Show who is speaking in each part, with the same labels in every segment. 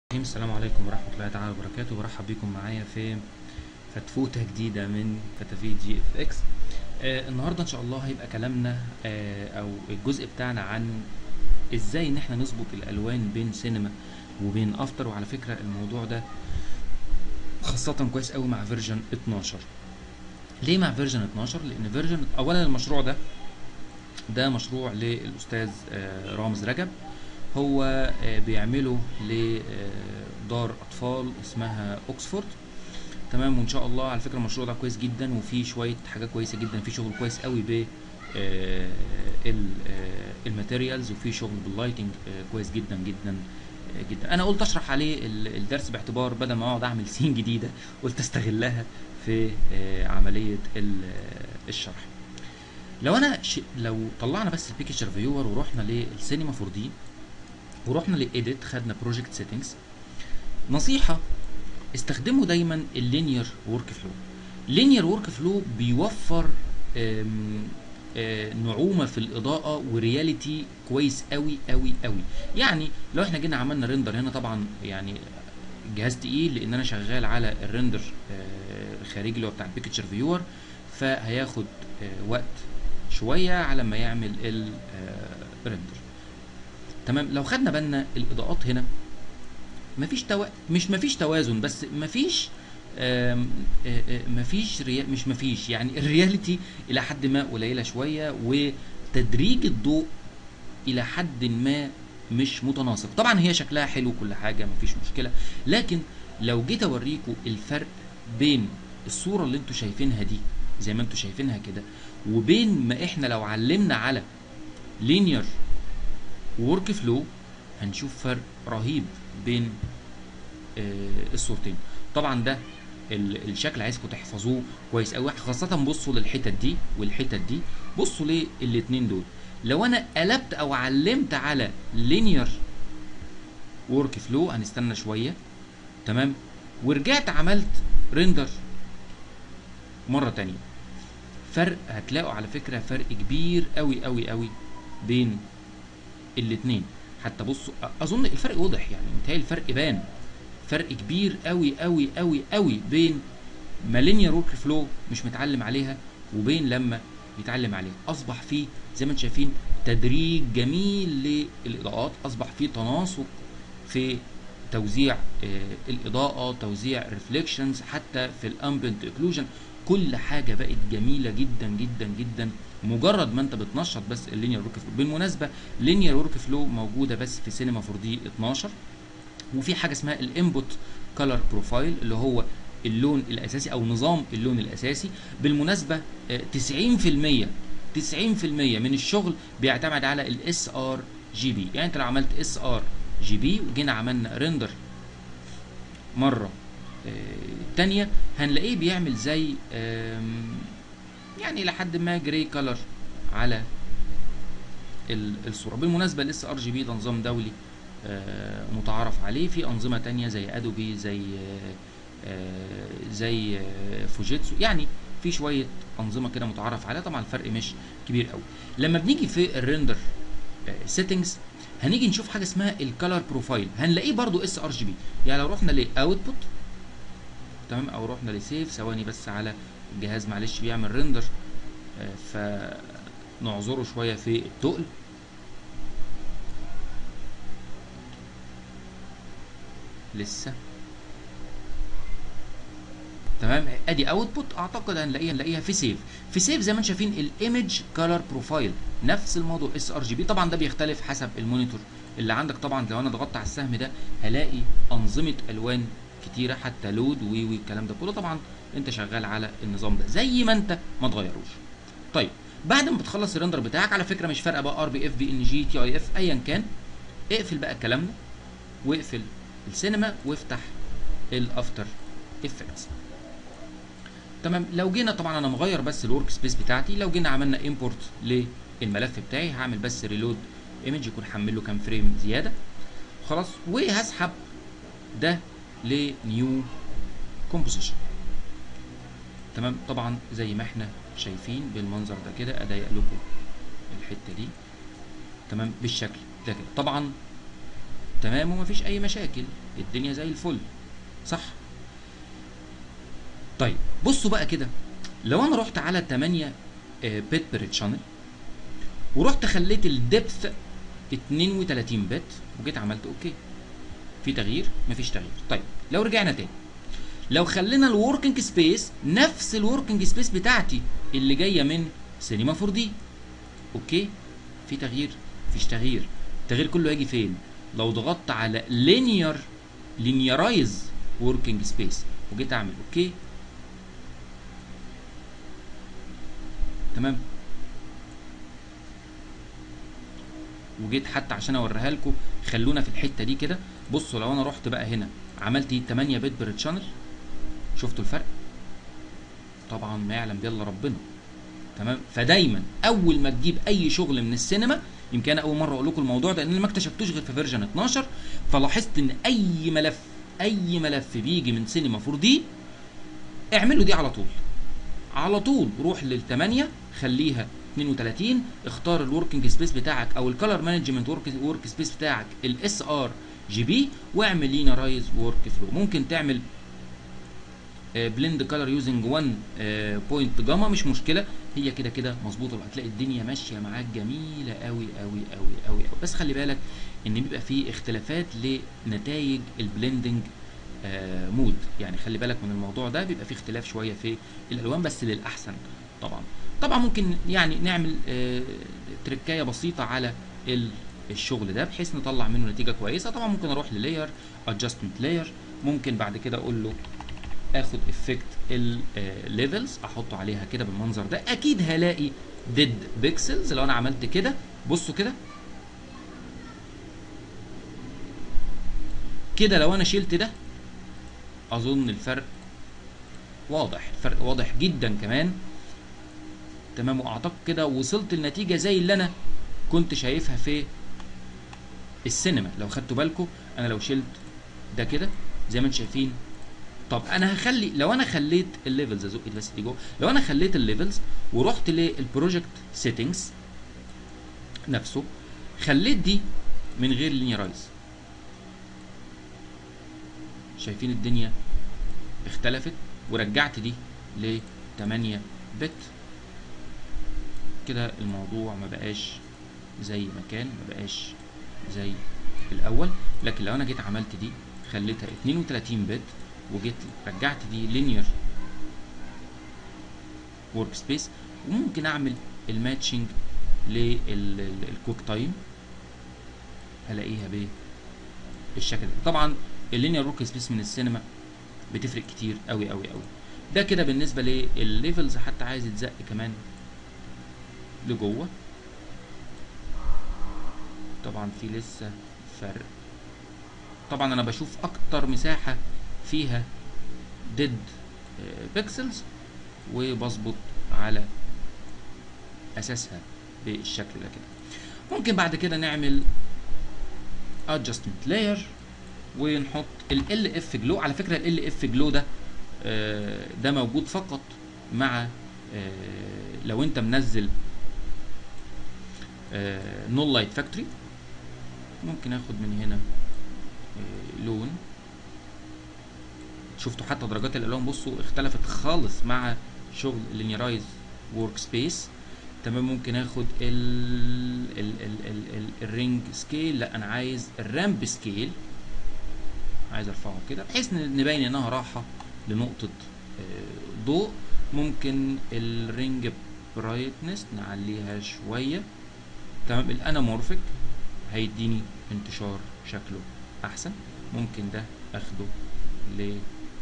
Speaker 1: الرحيم السلام عليكم ورحمة الله تعالى وبركاته برحب بكم معايا في فتفوتة جديدة من فتافيت جي اف اكس آه النهاردة ان شاء الله هيبقى كلامنا آه او الجزء بتاعنا عن ازاي ان احنا نظبط الالوان بين سينما وبين افتر وعلى فكرة الموضوع ده خاصة كويس قوي مع فيرجن 12 ليه مع فيرجن 12 لان فيرجن اولا المشروع ده ده مشروع للاستاذ آه رامز رجب هو آه، بيعمله لدار اطفال اسمها اوكسفورد تمام وان شاء الله على فكره المشروع ده كويس جدا وفيه شويه حاجات كويسه جدا في شغل كويس قوي ب آه، ال- آه، الماتيريالز وفي شغل باللايتنج آه، كويس جدا جدا آه، جدا انا قلت اشرح عليه ال- الدرس باعتبار بدل ما اقعد اعمل سين جديده قلت استغلها في آه، عمليه ال- آه، الشرح لو انا ش... لو طلعنا بس البيكتشر فيور ورحنا للسينما 4 دي ورحنا للايديت خدنا بروجكت سيتنجز نصيحه استخدموا دايما اللينير ورك فلو لينير ورك فلو بيوفر آم، آه، نعومه في الاضاءه ورياليتي كويس قوي قوي قوي يعني لو احنا جينا عملنا ريندر هنا طبعا يعني جهاز تقيل لان انا شغال على الريندر آه، الخارجي اللي هو بتاع البيكتشر فيور فهياخد آه، وقت شويه على ما يعمل الريندر تمام لو خدنا بالنا الاضاءات هنا مفيش تو... مش مفيش توازن بس مفيش آم، آه، آه، مفيش ريا... مش مفيش يعني الرياليتي الى حد ما قليله شويه وتدريج الضوء الى حد ما مش متناسق طبعا هي شكلها حلو كل حاجه مفيش مشكله لكن لو جيت اوريكم الفرق بين الصوره اللي انتوا شايفينها دي زي ما انتوا شايفينها كده وبين ما احنا لو علمنا على لينير ورك فلو هنشوف فرق رهيب بين آه، الصورتين طبعا ده ال- الشكل عايزكم تحفظوه كويس قوي خاصة بصوا للحتت دي والحتت دي بصوا للاتنين دول لو انا قلبت او علمت على لينير ورك فلو هنستنى شوية تمام ورجعت عملت ريندر مرة تانية فرق هتلاقوا على فكرة فرق كبير قوي قوي قوي بين الاتنين حتى بصوا أ- اظن الفرق واضح يعني متهيألي الفرق بان فرق كبير قوي قوي قوي قوي بين ما لينير ورك فلو مش متعلم عليها وبين لما يتعلم عليها اصبح فيه زي ما انتم شايفين تدريج جميل للاضاءات اصبح فيه تناسق في توزيع آه، الاضاءه توزيع ريفليكشنز حتى في الامبنت اوكلوجن كل حاجه بقت جميله جدا جدا جدا مجرد ما انت بتنشط بس اللينير ورك فلو بالمناسبه لينير ورك فلو موجوده بس في سينما 4 دي 12 وفي حاجه اسمها الانبوت كلر بروفايل اللي هو اللون الاساسي او نظام اللون الاساسي بالمناسبه آه، 90% 90% من الشغل بيعتمد على الاس ار جي بي يعني انت لو عملت اس ار جي بي وجينا عملنا ريندر مره آه، تانية هنلاقيه بيعمل زي آم، يعني لحد ما جراي كلر على ال- الصوره بالمناسبه الاس ار جي بي ده نظام دولي آه، متعارف عليه في انظمه تانية زي ادوبي زي آه، آه، زي آه، فوجيتسو يعني في شويه انظمه كده متعارف عليها طبعا الفرق مش كبير قوي لما بنيجي في الريندر سيتنجز هنيجي نشوف حاجه اسمها الكالر بروفايل هنلاقيه برضو اس ار جي بي يعني لو رحنا لاوتبوت تمام او رحنا لسيف ثواني بس على الجهاز معلش بيعمل ريندر فنعذره شويه في التقل لسه تمام ادي اوتبوت اعتقد هنلاقيها هنلاقيها في سيف في سيف زي ما انتم شايفين الايمج كلر بروفايل نفس الموضوع اس ار جي بي طبعا ده بيختلف حسب المونيتور اللي عندك طبعا لو انا ضغطت على السهم ده هلاقي انظمه الوان كتيره حتى لود وي وي الكلام ده كله طبعا انت شغال على النظام ده زي ما انت ما تغيروش طيب بعد ما بتخلص الريندر بتاعك على فكره مش فارقه بقى ار بي اف بي ان جي تي اي اف ايا كان اقفل بقى الكلام ده واقفل السينما وافتح الافتر افكتس تمام لو جينا طبعا انا مغير بس الورك سبيس بتاعتي لو جينا عملنا امبورت للملف بتاعي هعمل بس ريلود ايمج يكون حمل له كام فريم زياده خلاص وهسحب ده لنيو كومبوزيشن تمام طبعا زي ما احنا شايفين بالمنظر ده كده اضيق لكم الحته دي تمام بالشكل ده كده طبعا تمام ومفيش اي مشاكل الدنيا زي الفل صح طيب بصوا بقى كده لو انا رحت على 8 بت بير تشانل ورحت خليت الدبث 32 بت وجيت عملت اوكي في تغيير مفيش تغيير طيب لو رجعنا تاني لو خلينا الوركينج سبيس نفس الوركينج سبيس بتاعتي اللي جايه من سينما 4 دي اوكي في تغيير مفيش تغيير التغيير كله هيجي فين لو ضغطت على لينير لينيرايز وركينج سبيس وجيت اعمل اوكي تمام وجيت حتى عشان اوريها لكم خلونا في الحته دي كده بصوا لو انا رحت بقى هنا عملت 8 بت بير تشانل شفتوا الفرق طبعا ما يعلم بيه الا ربنا تمام فدايما اول ما تجيب اي شغل من السينما يمكن انا اول مره اقول لكم الموضوع ده لان أنا ما اكتشفتوش غير في فيرجن 12 فلاحظت ان اي ملف اي ملف بيجي من سينما 4 دي اعملوا دي على طول على طول روح لل8 خليها 32 اختار الوركينج سبيس بتاعك او الكالر مانجمنت ورك سبيس بتاعك الاس ار جي بي واعمل لينرايز ورك فلو ممكن تعمل بلند كلر يوزنج 1 بوينت جاما مش مشكله هي كده كده مظبوطه وهتلاقي الدنيا ماشيه معاك جميله قوي قوي قوي قوي قوي بس خلي بالك ان بيبقى في اختلافات لنتائج البلندنج آه مود يعني خلي بالك من الموضوع ده بيبقى في اختلاف شويه في الالوان بس للاحسن طبعا طبعا ممكن يعني نعمل آه تركايه بسيطه على الشغل ده بحيث نطلع منه نتيجه كويسه طبعا ممكن اروح للاير ادجستمنت لاير ممكن بعد كده اقول له اخد افكت الليفلز احطه عليها كده بالمنظر ده اكيد هلاقي ديد بيكسلز لو انا عملت كده بصوا كده كده لو انا شلت ده اظن الفرق واضح الفرق واضح جدا كمان تمام واعتقد كده وصلت لنتيجه زي اللي انا كنت شايفها في السينما لو خدتوا بالكم انا لو شلت ده كده زي ما انتم شايفين طب انا هخلي لو انا خليت الليفلز ازق بس دي جوه لو انا خليت الليفلز ورحت للبروجكت سيتنجز نفسه خليت دي من غير لينيرايز شايفين الدنيا اختلفت ورجعت دي ل 8 بت كده الموضوع ما بقاش زي ما كان ما بقاش زي الاول لكن لو انا جيت عملت دي خليتها 32 بت وجيت رجعت دي لينير ورك سبيس وممكن اعمل الماتشنج للكويك تايم هلاقيها بالشكل ده طبعا اللينير ورك سبيس من السينما بتفرق كتير قوي قوي قوي ده كده بالنسبه للليفلز حتى عايز يتزق كمان لجوه طبعا في لسه فرق طبعا انا بشوف اكتر مساحه فيها ديد بيكسلز وبظبط على اساسها بالشكل ده كده ممكن بعد كده نعمل adjustment layer ونحط ال اف جلو على فكره ال اف جلو ده ده موجود فقط مع لو انت منزل نول لايت فاكتوري ممكن اخد من هنا لون شفتوا حتى درجات الالوان بصوا اختلفت خالص مع شغل لينيرايز ورك سبيس تمام ممكن اخد ال ال ال ال ال الرينج سكيل لا انا عايز الرامب سكيل عايز ارفعه كده بحيث نبين انها راحه لنقطه ضوء ممكن الرينج برايتنس نعليها شويه تمام الانامورفيك هيديني انتشار شكله احسن ممكن ده اخده ل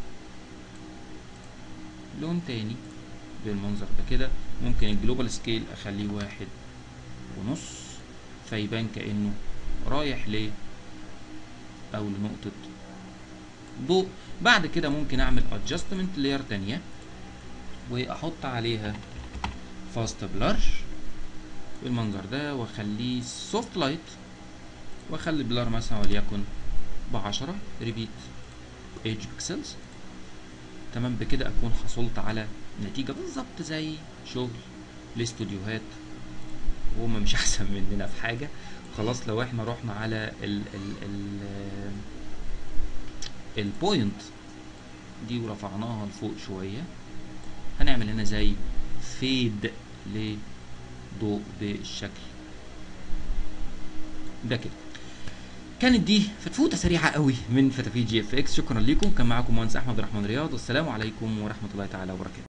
Speaker 1: لون تاني بالمنظر ده كده ممكن الجلوبال سكيل اخليه واحد ونص فيبان كانه رايح ل او لنقطة ضوء بعد كده ممكن اعمل ادجستمنت لاير تانية واحط عليها فاست بلر بالمنظر ده واخليه سوفت لايت واخلي البلر مثلا وليكن بعشرة ريبيت ايدج بيكسلز تمام بكده اكون حصلت على نتيجه بالظبط زي شغل الاستوديوهات وهم مش احسن مننا في حاجه خلاص لو احنا رحنا على ال ال ال البوينت دي ورفعناها لفوق شويه هنعمل هنا زي فيد لضوء بالشكل ده كده كانت دي فتفوته سريعه قوي من فتافيت جي اف اكس شكرا لكم كان معاكم مهندس احمد الرحمن رياض والسلام عليكم ورحمه الله تعالى وبركاته